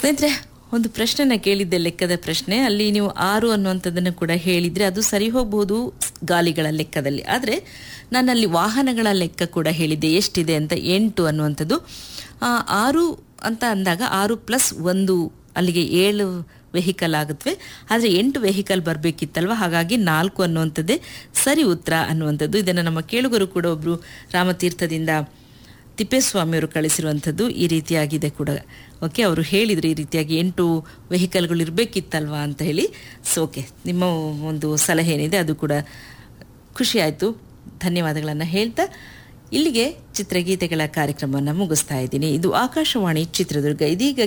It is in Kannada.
ಸ್ನೇಹಿತರೆ ಒಂದು ಪ್ರಶ್ನೆನ ಕೇಳಿದ್ದೆ ಲೆಕ್ಕದ ಪ್ರಶ್ನೆ ಅಲ್ಲಿ ನೀವು ಆರು ಅನ್ನುವಂಥದ್ದನ್ನು ಕೂಡ ಹೇಳಿದರೆ ಅದು ಸರಿ ಹೋಗಬಹುದು ಗಾಲಿಗಳ ಲೆಕ್ಕದಲ್ಲಿ ಆದರೆ ನಾನಲ್ಲಿ ವಾಹನಗಳ ಲೆಕ್ಕ ಕೂಡ ಹೇಳಿದ್ದೆ ಎಷ್ಟಿದೆ ಅಂತ ಎಂಟು ಅನ್ನುವಂಥದ್ದು ಆ, ಆರು ಅಂತ ಅಂದಾಗ ಆರು ಪ್ಲಸ್ ಒಂದು ಅಲ್ಲಿಗೆ ಏಳು ವೆಹಿಕಲ್ ಆಗುತ್ತವೆ ಆದರೆ ಎಂಟು ವೆಹಿಕಲ್ ಬರಬೇಕಿತ್ತಲ್ವ ಹಾಗಾಗಿ ನಾಲ್ಕು ಅನ್ನುವಂಥದ್ದೇ ಸರಿ ಉತ್ತರ ಅನ್ನುವಂಥದ್ದು ಇದನ್ನು ನಮ್ಮ ಕೇಳುಗರು ಕೂಡ ಒಬ್ಬರು ರಾಮತೀರ್ಥದಿಂದ ತಿಪ್ಪೇಸ್ವಾಮಿಯವರು ಕಳಿಸಿರುವಂಥದ್ದು ಈ ರೀತಿಯಾಗಿದೆ ಕೂಡ ಓಕೆ ಅವರು ಹೇಳಿದರು ಈ ರೀತಿಯಾಗಿ ಎಂಟು ವೆಹಿಕಲ್ಗಳು ಇರಬೇಕಿತ್ತಲ್ವಾ ಅಂತ ಹೇಳಿ ಸೊ ಓಕೆ ನಿಮ್ಮ ಒಂದು ಸಲಹೆ ಏನಿದೆ ಅದು ಕೂಡ ಖುಷಿ ಆಯಿತು ಧನ್ಯವಾದಗಳನ್ನು ಹೇಳ್ತಾ ಇಲ್ಲಿಗೆ ಚಿತ್ರಗೀತೆಗಳ ಕಾರ್ಯಕ್ರಮವನ್ನು ಮುಗಿಸ್ತಾ ಇದ್ದೀನಿ ಇದು ಆಕಾಶವಾಣಿ ಚಿತ್ರದುರ್ಗ ಇದೀಗ